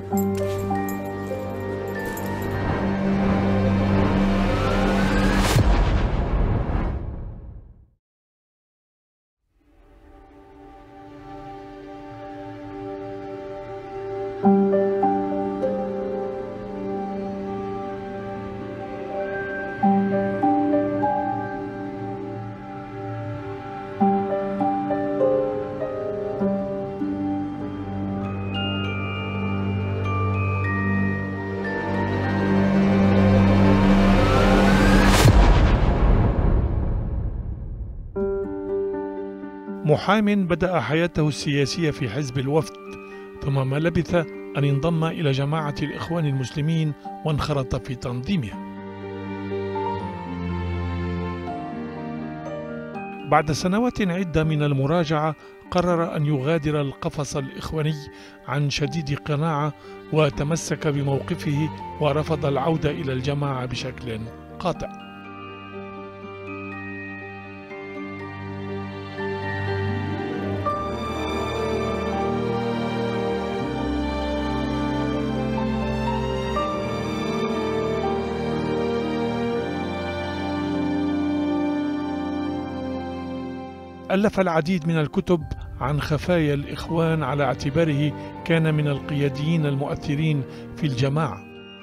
محام بدأ حياته السياسية في حزب الوفد ثم ما لبث أن انضم إلى جماعة الإخوان المسلمين وانخرط في تنظيمها بعد سنوات عدة من المراجعة قرر أن يغادر القفص الإخواني عن شديد قناعة وتمسك بموقفه ورفض العودة إلى الجماعة بشكل قاطع ألف العديد من الكتب عن خفايا الإخوان على اعتباره كان من القياديين المؤثرين في الجماعة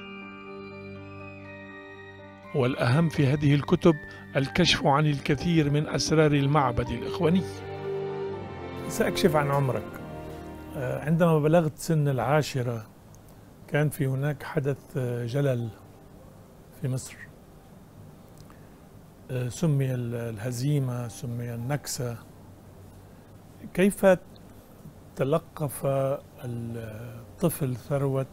والأهم في هذه الكتب الكشف عن الكثير من أسرار المعبد الإخواني سأكشف عن عمرك آه، عندما بلغت سن العاشرة كان في هناك حدث آه، جلل في مصر آه، سمي الهزيمة سمي النكسة كيف تلقف الطفل ثروة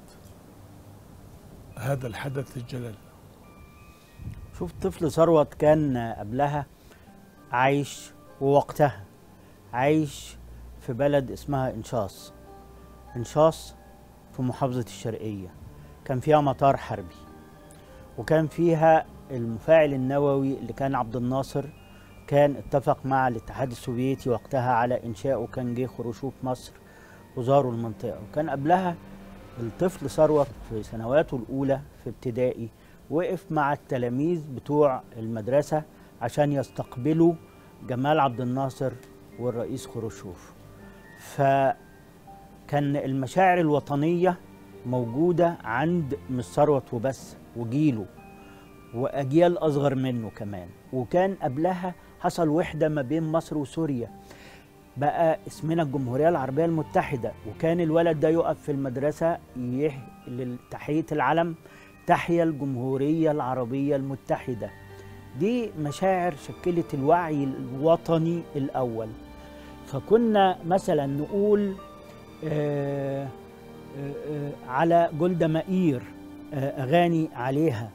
هذا الحدث الجلل شوف طفل ثروت كان قبلها عايش ووقتها عايش في بلد اسمها انشاص انشاص في محافظة الشرقية كان فيها مطار حربي وكان فيها المفاعل النووي اللي كان عبد الناصر كان اتفق مع الاتحاد السوفيتي وقتها على انشائه كان جه خروشوف مصر وزاروا المنطقه وكان قبلها الطفل ثروت في سنواته الاولى في ابتدائي وقف مع التلاميذ بتوع المدرسه عشان يستقبلوا جمال عبد الناصر والرئيس خروشوف فكان المشاعر الوطنيه موجوده عند مش ثروت وبس وجيله واجيال اصغر منه كمان وكان قبلها حصل وحده ما بين مصر وسوريا بقى اسمنا الجمهوريه العربيه المتحده وكان الولد ده يقف في المدرسه يح... لتحيه العلم تحيا الجمهوريه العربيه المتحده دي مشاعر شكلت الوعي الوطني الاول فكنا مثلا نقول آآ آآ على جلده مائير اغاني عليها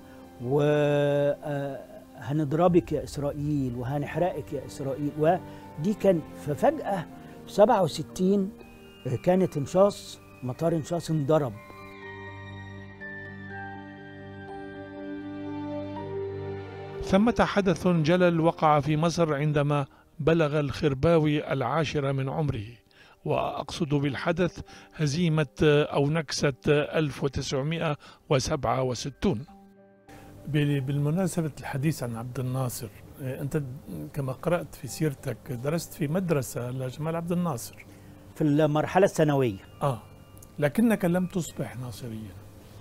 وهنضربك يا إسرائيل وهنحرقك يا إسرائيل ودي كان ففجأة في 67 كانت انشاص مطار انشاص انضرب ثمة حدث جلل وقع في مصر عندما بلغ الخرباوي العاشرة من عمره وأقصد بالحدث هزيمة أو نكسة 1967 بالمناسبة الحديث عن عبد الناصر إيه، أنت كما قرأت في سيرتك درست في مدرسة لجمال عبد الناصر في المرحلة الثانوية آه لكنك لم تصبح ناصريا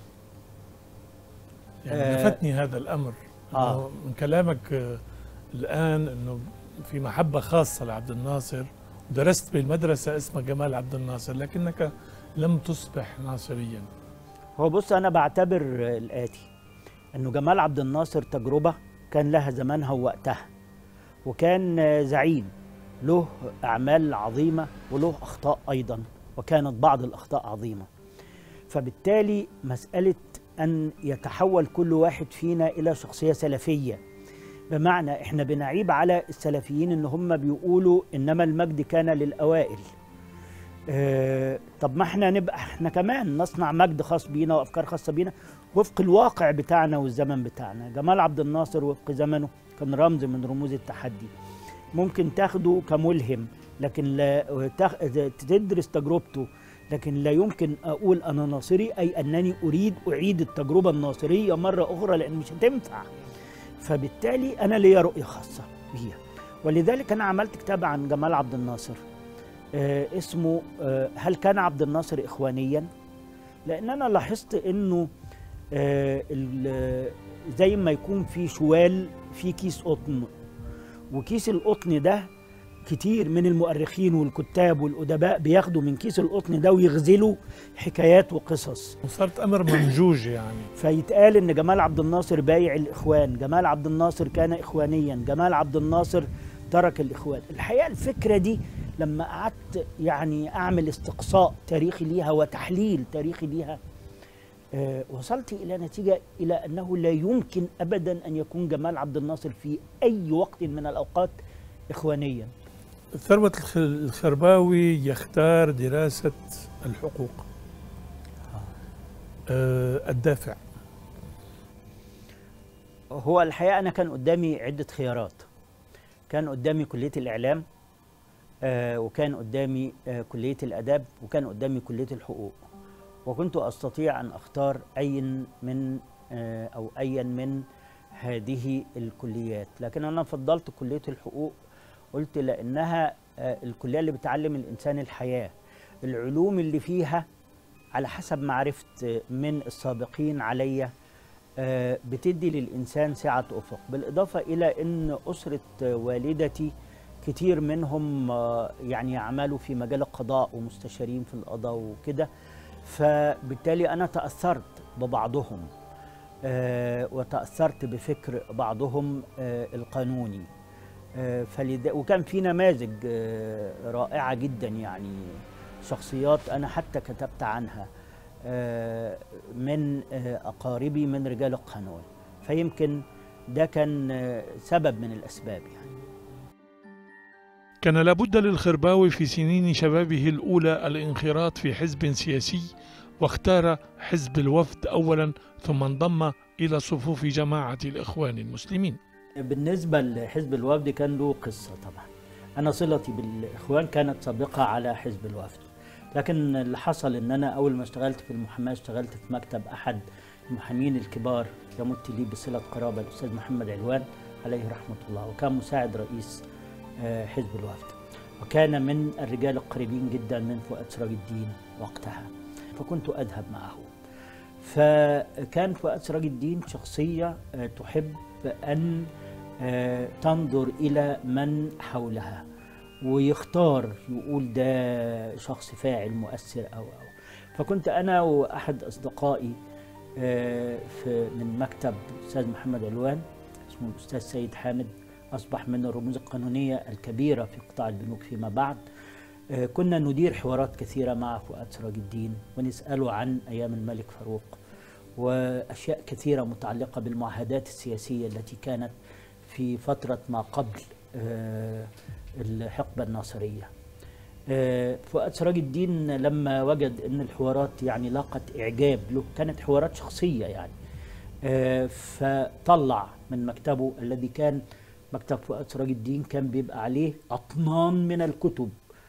يعني آه لفتني هذا الأمر آه من كلامك آه الآن أنه في محبة خاصة لعبد الناصر درست بالمدرسة اسمها جمال عبد الناصر لكنك لم تصبح ناصريا هو بص أنا بعتبر الآتي انه جمال عبد الناصر تجربه كان لها زمانها ووقتها وكان زعيم له اعمال عظيمه وله اخطاء ايضا وكانت بعض الاخطاء عظيمه فبالتالي مساله ان يتحول كل واحد فينا الى شخصيه سلفيه بمعنى احنا بنعيب على السلفيين ان هم بيقولوا انما المجد كان للاوائل اه طب ما احنا نبقى احنا كمان نصنع مجد خاص بينا وافكار خاصه بينا وفق الواقع بتاعنا والزمن بتاعنا جمال عبد الناصر وفق زمنه كان رمز من رموز التحدي ممكن تاخده كملهم لكن لا تدرس تجربته لكن لا يمكن اقول انا ناصري اي انني اريد اعيد التجربه الناصريه مره اخرى لان مش هتنفع فبالتالي انا ليا رؤيه خاصه بيها ولذلك انا عملت كتاب عن جمال عبد الناصر آه اسمه آه هل كان عبد الناصر اخوانيا لان انا لاحظت انه آه زي ما يكون في شوال في كيس قطن وكيس القطن ده كتير من المؤرخين والكتاب والأدباء بياخدوا من كيس القطن ده ويغزلوا حكايات وقصص وصارت أمر ممجوج يعني فيتقال إن جمال عبد الناصر بايع الإخوان جمال عبد الناصر كان إخوانيا جمال عبد الناصر ترك الإخوان الحقيقة الفكرة دي لما قعدت يعني أعمل استقصاء تاريخي ليها وتحليل تاريخي ليها أه وصلت إلى نتيجة إلى أنه لا يمكن أبدا أن يكون جمال عبد الناصر في أي وقت من الأوقات إخوانيا ثروة الخرباوي يختار دراسة الحقوق أه الدافع هو الحقيقة أنا كان قدامي عدة خيارات كان قدامي كلية الإعلام أه وكان قدامي أه كلية الأداب وكان قدامي كلية الحقوق وكنت أستطيع أن أختار أي من أو أيا من هذه الكليات لكن أنا فضلت كلية الحقوق قلت لانها الكليه اللي بتعلم الانسان الحياه العلوم اللي فيها على حسب ما عرفت من السابقين عليا بتدي للانسان سعه افق بالاضافه الى ان اسره والدتي كتير منهم يعني يعملوا في مجال القضاء ومستشارين في القضاء وكده فبالتالي انا تاثرت ببعضهم وتاثرت بفكر بعضهم القانوني فلذا وكان في نماذج رائعه جدا يعني شخصيات انا حتى كتبت عنها من اقاربي من رجال القانون فيمكن ده كان سبب من الاسباب يعني كان لابد للخرباوي في سنين شبابه الاولى الانخراط في حزب سياسي واختار حزب الوفد اولا ثم انضم الى صفوف جماعه الاخوان المسلمين بالنسبة لحزب الوفد كان له قصة طبعا أنا صلتي بالإخوان كانت سابقة على حزب الوفد لكن اللي حصل إن أنا أول ما اشتغلت في المحاماة اشتغلت في مكتب أحد المحامين الكبار يمت لي بصلة قرابة الأستاذ محمد علوان عليه رحمة الله وكان مساعد رئيس حزب الوفد وكان من الرجال القريبين جدا من فؤاد سراج الدين وقتها فكنت أذهب معه فكان فؤاد سراج الدين شخصية تحب أن تنظر إلى من حولها ويختار يقول ده شخص فاعل مؤثر أو أو فكنت أنا وأحد أصدقائي في من مكتب الأستاذ محمد علوان اسمه الأستاذ سيد حامد أصبح من الرموز القانونية الكبيرة في قطاع البنوك فيما بعد كنا ندير حوارات كثيرة مع فؤاد سراج الدين ونسأله عن أيام الملك فاروق وأشياء كثيرة متعلقة بالمعاهدات السياسية التي كانت في فترة ما قبل الحقبة الناصرية فؤاد سراج الدين لما وجد أن الحوارات يعني لاقت إعجاب له كانت حوارات شخصية يعني فطلع من مكتبه الذي كان مكتب فؤاد سراج الدين كان بيبقى عليه أطنان من الكتب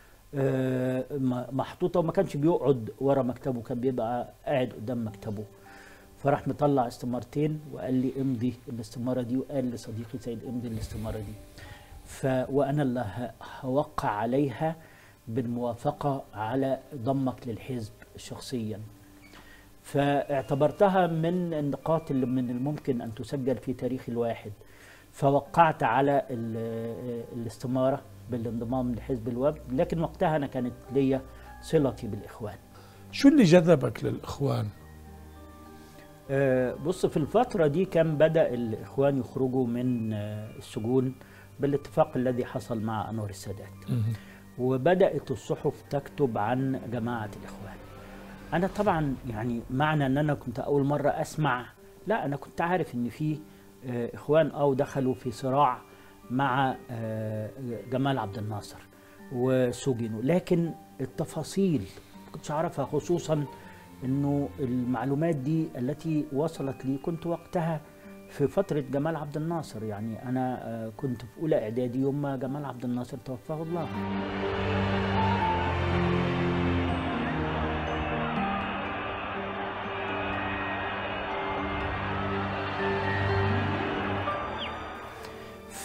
محطوطة وما كانش بيقعد ورا مكتبه كان بيبقى قاعد قدام مكتبه فراح مطلع استمارتين وقال لي امضي الاستماره دي وقال لصديقي سيد امضي الاستماره دي ف وانا اللي هوقع عليها بالموافقه على ضمك للحزب شخصيا فاعتبرتها من النقاط اللي من الممكن ان تسجل في تاريخ الواحد فوقعت على الاستماره بالانضمام لحزب الوفد لكن وقتها انا كانت ليا صلتي بالاخوان شو اللي جذبك للاخوان بص في الفترة دي كان بدأ الإخوان يخرجوا من السجون بالاتفاق الذي حصل مع أنور السادات وبدأت الصحف تكتب عن جماعة الإخوان أنا طبعا يعني معنى أن أنا كنت أول مرة أسمع لا أنا كنت عارف أن في إخوان أو دخلوا في صراع مع جمال عبد الناصر وسجنوا لكن التفاصيل ما كنتش أعرفها خصوصا انه المعلومات دي التي وصلت لي كنت وقتها في فترة جمال عبد الناصر يعني أنا كنت في أولى إعدادي يوم ما جمال عبد الناصر توفاه الله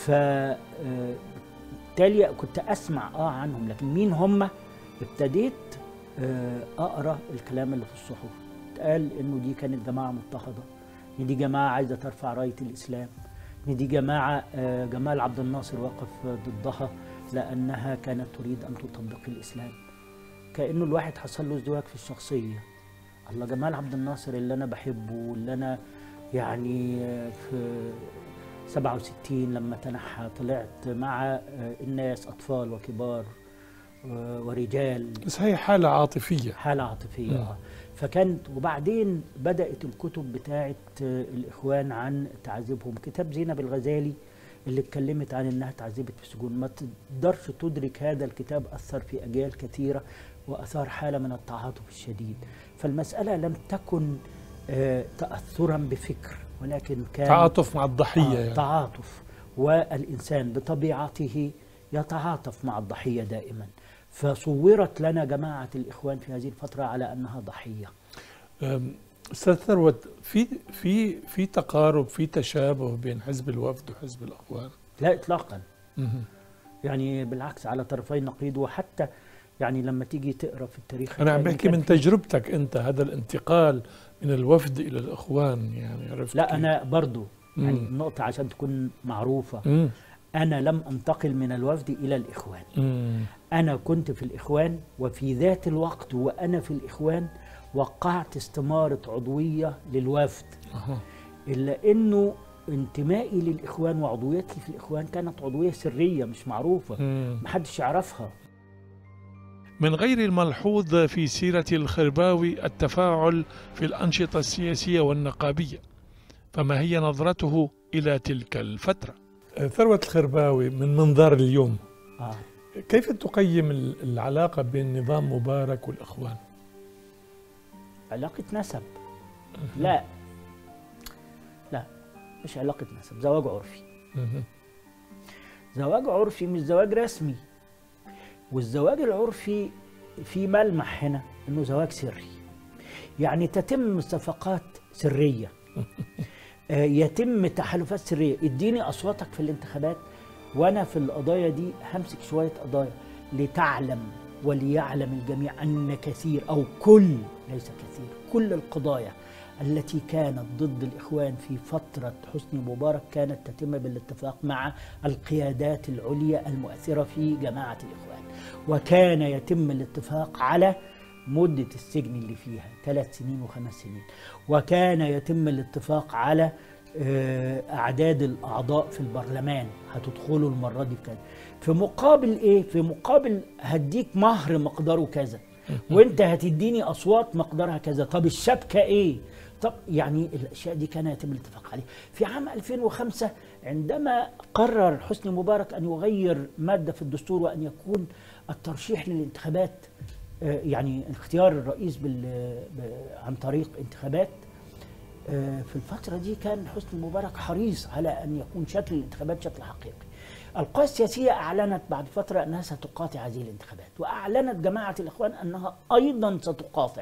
ف آه، بالتالي كنت اسمع اه عنهم لكن مين هم ابتديت آه، اقرا الكلام اللي في الصحف اتقال انه دي كانت جماعه مضطهده ان دي جماعه عايزه ترفع رايه الاسلام ان دي جماعه آه، جمال عبد الناصر وقف ضدها لانها كانت تريد ان تطبق الاسلام كانه الواحد حصل له ازدواج في الشخصيه الله جمال عبد الناصر اللي انا بحبه واللي انا يعني آه، في 67 لما تنحى طلعت مع آه، الناس اطفال وكبار آه، ورجال بس هي حالة عاطفية حالة عاطفية مم. آه. فكانت وبعدين بدأت الكتب بتاعت آه، الإخوان عن تعذيبهم كتاب زينب الغزالي اللي اتكلمت عن انها تعذبت في السجون ما تقدرش تدرك هذا الكتاب اثر في اجيال كثيره واثار حاله من التعاطف الشديد فالمساله لم تكن آه، تاثرا بفكر ولكن كان تعاطف مع الضحية آه، يعني. تعاطف والإنسان بطبيعته يتعاطف مع الضحية دائما فصورت لنا جماعة الإخوان في هذه الفترة على أنها ضحية أم، استاذ ثروت في في في تقارب في تشابه بين حزب الوفد وحزب الاخوان لا إطلاقا مهم. يعني بالعكس على طرفي نقيض وحتى يعني لما تيجي تقرا في التاريخ انا عم هتلاقي بحكي كان من في- تجربتك انت هذا الانتقال من الوفد الى الاخوان يعني عرفت لا كيف؟ أنا برضو يعني مم. النقطة عشان تكون معروفة مم. أنا لم أنتقل من الوفد إلى الإخوان مم. أنا كنت في الإخوان وفي ذات الوقت وأنا في الإخوان وقعت استمارة عضوية للوفد أها. إلا إنه انتمائي للإخوان وعضويتي في الإخوان كانت عضوية سرية مش معروفة مم. محدش يعرفها من غير الملحوظ في سيرة الخرباوي التفاعل في الأنشطة السياسية والنقابية فما هي نظرته إلى تلك الفترة؟ ثروة الخرباوي من منظار اليوم آه. كيف تقيم ال- العلاقة بين نظام مبارك والإخوان؟ علاقة نسب لا لا مش علاقة نسب زواج عرفي مهم. زواج عرفي مش زواج رسمي والزواج العرفي في ملمح هنا انه زواج سري يعني تتم صفقات سريه آه، يتم تحالفات سريه اديني اصواتك في الانتخابات وانا في القضايا دي همسك شويه قضايا لتعلم وليعلم الجميع ان كثير او كل ليس كثير كل القضايا التي كانت ضد الاخوان في فتره حسني مبارك كانت تتم بالاتفاق مع القيادات العليا المؤثره في جماعه الاخوان وكان يتم الاتفاق على مده السجن اللي فيها ثلاث سنين وخمس سنين وكان يتم الاتفاق على آه، اعداد الاعضاء في البرلمان هتدخلوا المره دي في كذا في مقابل ايه في مقابل هديك مهر مقداره كذا وانت هتديني اصوات مقدارها كذا طب الشبكه ايه طب يعني الاشياء دي كان يتم الاتفاق عليها في عام 2005 عندما قرر حسني مبارك ان يغير ماده في الدستور وان يكون الترشيح للانتخابات آه، يعني اختيار الرئيس بال ب- عن طريق انتخابات آه، في الفترة دي كان حسني مبارك حريص على أن يكون شكل الانتخابات شكل حقيقي القوى السياسية أعلنت بعد فترة أنها ستقاطع هذه الانتخابات وأعلنت جماعة الإخوان أنها أيضا ستقاطع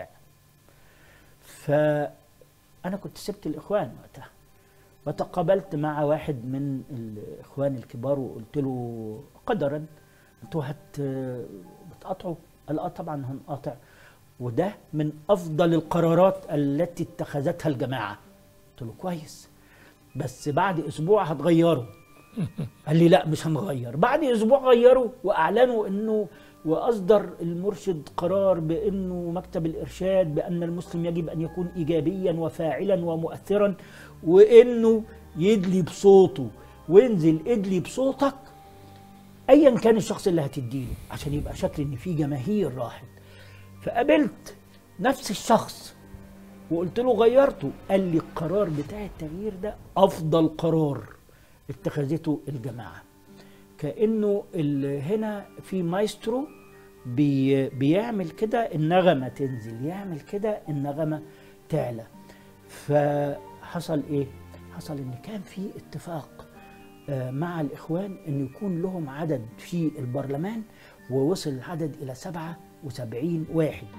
فأنا كنت سبت الإخوان وقتها وتقابلت مع واحد من الإخوان الكبار وقلت له قدرا أنتوا هت بتقاطعوا قال اه طبعا هنقاطع وده من افضل القرارات التي اتخذتها الجماعه قلت له كويس بس بعد اسبوع هتغيروا قال لي لا مش هنغير بعد اسبوع غيروا واعلنوا انه واصدر المرشد قرار بانه مكتب الارشاد بان المسلم يجب ان يكون ايجابيا وفاعلا ومؤثرا وانه يدلي بصوته وانزل ادلي بصوتك ايا كان الشخص اللي هتديله عشان يبقى شكل ان في جماهير راحت فقابلت نفس الشخص وقلت له غيرته قال لي القرار بتاع التغيير ده افضل قرار اتخذته الجماعه كانه ال- هنا في مايسترو بي بيعمل كده النغمه تنزل يعمل كده النغمه تعلى فحصل ايه حصل ان كان في اتفاق آه، مع الإخوان أن يكون لهم عدد في البرلمان ووصل العدد إلى 77 واحد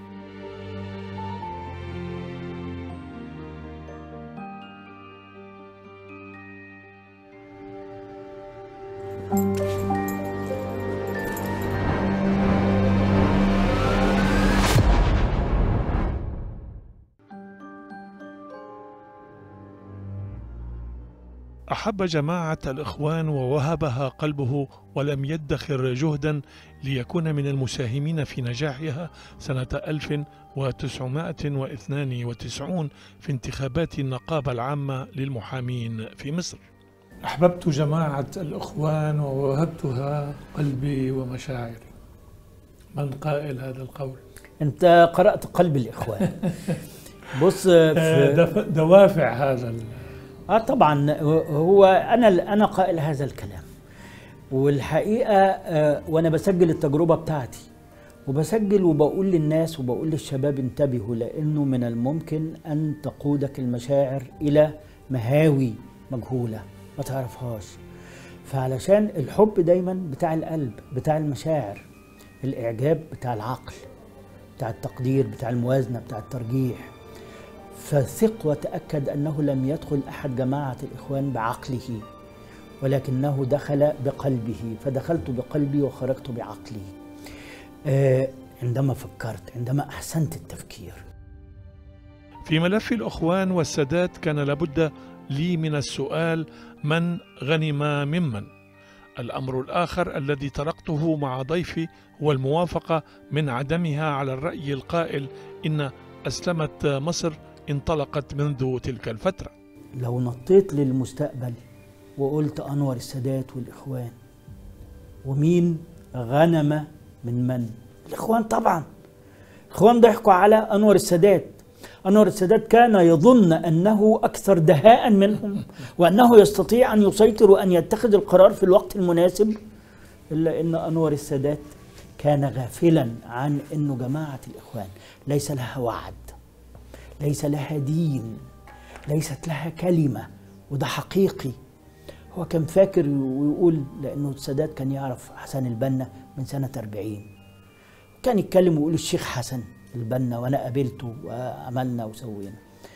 أحب جماعة الإخوان ووهبها قلبه ولم يدخر جهدا ليكون من المساهمين في نجاحها سنة 1992 في انتخابات النقابة العامة للمحامين في مصر أحببت جماعة الإخوان ووهبتها قلبي ومشاعري من قائل هذا القول؟ انت قرات قلب الاخوان بص في دف- دوافع هذا ال- اه طبعا هو انا انا قائل هذا الكلام والحقيقه آه، وانا بسجل التجربه بتاعتي وبسجل وبقول للناس وبقول للشباب انتبهوا لانه من الممكن ان تقودك المشاعر الى مهاوي مجهوله ما تعرفهاش فعلشان الحب دايما بتاع القلب بتاع المشاعر الاعجاب بتاع العقل بتاع التقدير بتاع الموازنه بتاع الترجيح فثق وتأكد أنه لم يدخل أحد جماعة الإخوان بعقله ولكنه دخل بقلبه فدخلت بقلبي وخرجت بعقلي آه عندما فكرت عندما أحسنت التفكير في ملف الأخوان والسادات كان لابد لي من السؤال من غنم ممن الأمر الآخر الذي طرقته مع ضيفي هو الموافقة من عدمها على الرأي القائل إن أسلمت مصر انطلقت منذ تلك الفترة لو نطيت للمستقبل وقلت أنور السادات والإخوان ومين غنم من من الإخوان طبعا الإخوان ضحكوا على أنور السادات أنور السادات كان يظن أنه أكثر دهاء منهم وأنه يستطيع أن يسيطر وأن يتخذ القرار في الوقت المناسب إلا أن أنور السادات كان غافلا عن أنه جماعة الإخوان ليس لها وعد ليس لها دين ليست لها كلمة وده حقيقي هو كان فاكر ويقول لأنه السادات كان يعرف حسن البنا من سنة 40 كان يتكلم ويقول الشيخ حسن البنا وأنا قابلته وعملنا وسوينا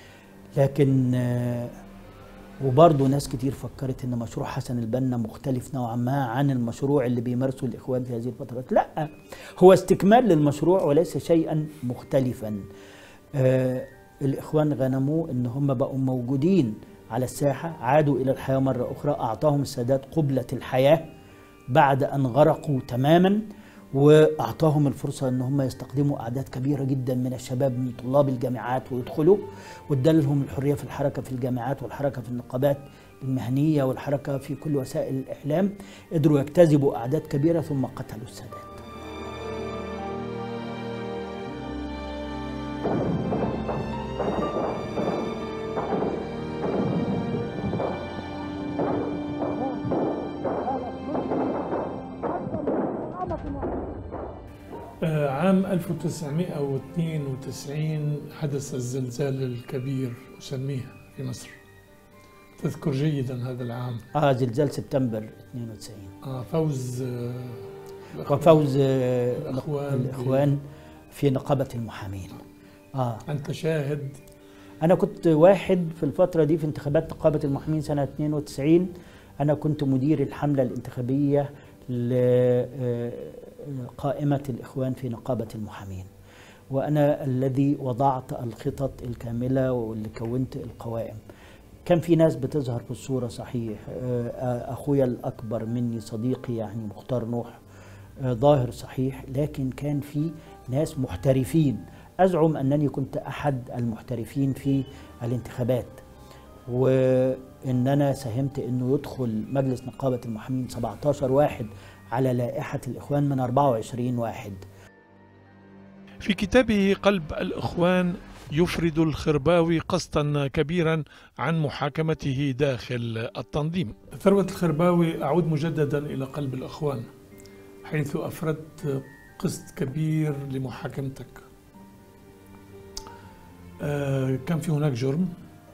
لكن آه، وبرضه ناس كتير فكرت ان مشروع حسن البنا مختلف نوعا ما عن المشروع اللي بيمارسه الاخوان في هذه الفترات لا هو استكمال للمشروع وليس شيئا مختلفا آه الاخوان غنموا ان هم بقوا موجودين على الساحه عادوا الى الحياه مره اخرى اعطاهم السادات قبله الحياه بعد ان غرقوا تماما واعطاهم الفرصه ان هم يستخدموا اعداد كبيره جدا من الشباب من طلاب الجامعات ويدخلوا وادالهم الحريه في الحركه في الجامعات والحركه في النقابات المهنيه والحركه في كل وسائل الاعلام قدروا يجتذبوا اعداد كبيره ثم قتلوا السادات آه، عام 1992 حدث الزلزال الكبير أسميه في مصر تذكر جيدا هذا العام اه زلزال سبتمبر 92 آه، فوز آه، الأخوان. وفوز آه، الأخوان الاخوان في نقابه المحامين اه أنت شاهد انا كنت واحد في الفتره دي في انتخابات نقابه المحامين سنه 92 انا كنت مدير الحمله الانتخابيه لقائمه الاخوان في نقابه المحامين وانا الذي وضعت الخطط الكامله واللي كونت القوائم كان في ناس بتظهر في الصوره صحيح آه، اخويا الاكبر مني صديقي يعني مختار نوح آه، ظاهر صحيح لكن كان في ناس محترفين أزعم أنني كنت أحد المحترفين في الانتخابات وإن أنا ساهمت أنه يدخل مجلس نقابة المحامين 17 واحد على لائحة الإخوان من 24 واحد في كتابه قلب الإخوان يفرد الخرباوي قسطا كبيرا عن محاكمته داخل التنظيم ثروة الخرباوي أعود مجددا إلى قلب الإخوان حيث أفردت قسط كبير لمحاكمتك آه، كان في هناك جرم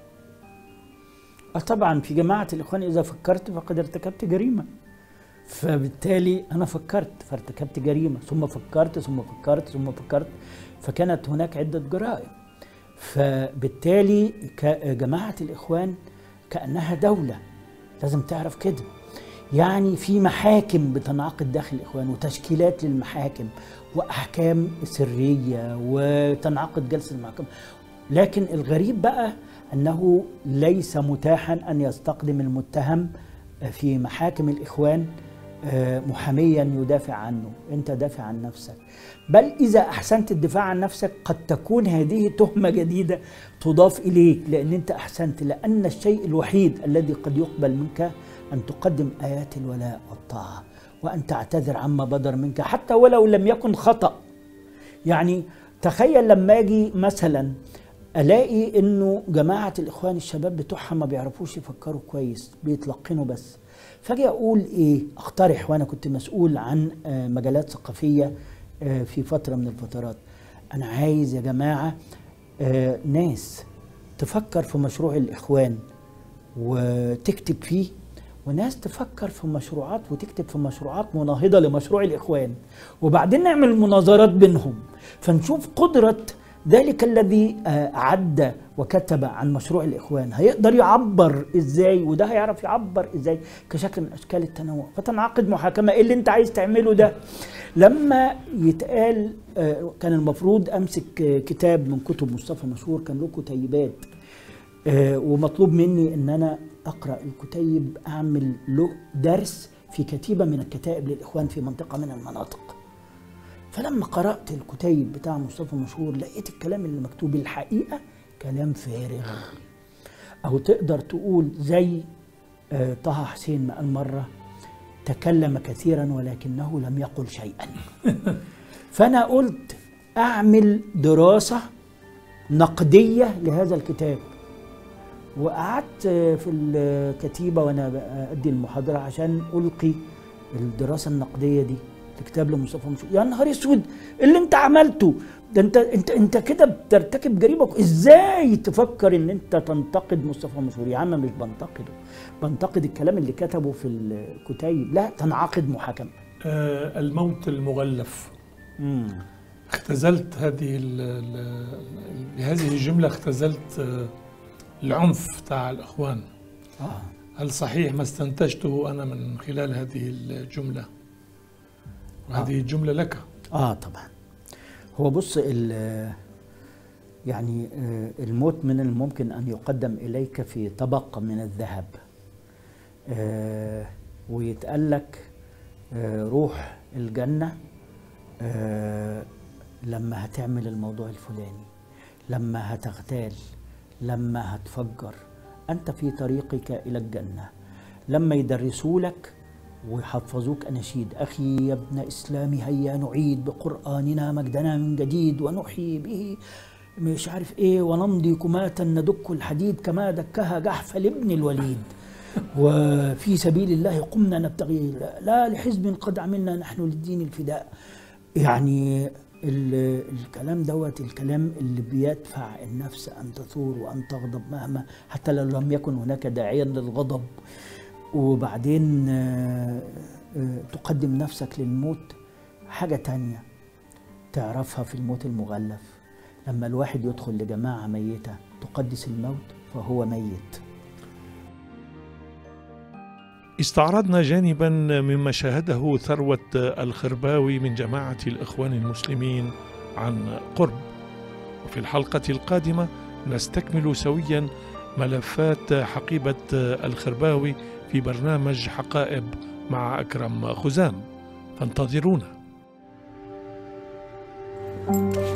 آه طبعا في جماعة الإخوان إذا فكرت فقد ارتكبت جريمة فبالتالي أنا فكرت فارتكبت جريمة ثم فكرت ثم فكرت ثم فكرت فكانت هناك عدة جرائم فبالتالي ك- جماعة الإخوان كأنها دولة لازم تعرف كده يعني في محاكم بتنعقد داخل الإخوان وتشكيلات للمحاكم وأحكام سرية وتنعقد جلسة المحكمة لكن الغريب بقى أنه ليس متاحا أن يستقدم المتهم في محاكم الإخوان آه، محاميا يدافع عنه أنت دافع عن نفسك بل إذا أحسنت الدفاع عن نفسك قد تكون هذه تهمة جديدة تضاف إليك لأن أنت أحسنت لأن الشيء الوحيد الذي قد يقبل منك أن تقدم آيات الولاء والطاعة وأن تعتذر عما بدر منك حتى ولو لم يكن خطأ يعني تخيل لما أجي مثلا الاقي انه جماعه الاخوان الشباب بتوعها ما بيعرفوش يفكروا كويس بيتلقنوا بس فاجي اقول ايه اقترح وانا كنت مسؤول عن آه، مجالات ثقافيه آه، في فتره من الفترات انا عايز يا جماعه آه، ناس تفكر في مشروع الاخوان وتكتب فيه وناس تفكر في مشروعات وتكتب في مشروعات مناهضه لمشروع الاخوان وبعدين نعمل مناظرات بينهم فنشوف قدره ذلك الذي آه، عد وكتب عن مشروع الإخوان هيقدر يعبر إزاي وده هيعرف يعبر إزاي كشكل من أشكال التنوع فتنعقد محاكمة إيه اللي أنت عايز تعمله ده لما يتقال آه، كان المفروض أمسك آه، كتاب من كتب مصطفى مشهور كان له كتيبات ومطلوب مني ان انا اقرا الكتيب اعمل له درس في كتيبه من الكتائب للاخوان في منطقه من المناطق فلما قرأت الكتيب بتاع مصطفى مشهور لقيت الكلام اللي مكتوب الحقيقة كلام فارغ أو تقدر تقول زي آه، طه حسين ما قال مرة تكلم كثيرا ولكنه لم يقل شيئا فأنا قلت أعمل دراسة نقدية لهذا الكتاب وقعدت في الكتيبة وأنا أدي المحاضرة عشان ألقي الدراسة النقدية دي كتاب لمصطفى مشهور يا نهار اسود اللي انت عملته ده انت انت انت كده بترتكب جريمه ازاي تفكر ان انت تنتقد مصطفى مشهور يا عم مش بنتقده بنتقد الكلام اللي كتبه في الكتيب لا تنعقد محاكمه آه الموت المغلف مم. اختزلت هذه بهذه الجمله اختزلت آه العنف تاع الاخوان آه. هل صحيح ما استنتجته انا من خلال هذه الجمله وهذه آه. الجملة لك آه طبعا هو بص يعني آه، الموت من الممكن أن يقدم إليك في طبق من الذهب آه، ويتقال لك آه، روح الجنة لما هتعمل الموضوع الفلاني لما هتغتال لما هتفجر أنت في طريقك إلى الجنة لما يدرسوا لك ويحفظوك أناشيد أخي يا ابن إسلامي هيا نعيد بقرآننا مجدنا من جديد ونحيي به مش عارف إيه ونمضي كماة ندك الحديد كما دكها جحفل ابن الوليد وفي سبيل الله قمنا نبتغي لا لحزب قد عملنا نحن للدين الفداء يعني الكلام دوت الكلام اللي بيدفع النفس ان تثور وان تغضب مهما حتى لو لم يكن هناك داعيا للغضب وبعدين آه، آه، تقدم نفسك للموت حاجة تانية تعرفها في الموت المغلف لما الواحد يدخل لجماعة ميتة تقدس الموت فهو ميت استعرضنا جانبا مما شاهده ثروة الخرباوي من جماعة الإخوان المسلمين عن قرب وفي الحلقة القادمة نستكمل سويا ملفات حقيبة الخرباوي في برنامج حقائب مع أكرم خزام فانتظرونا thank you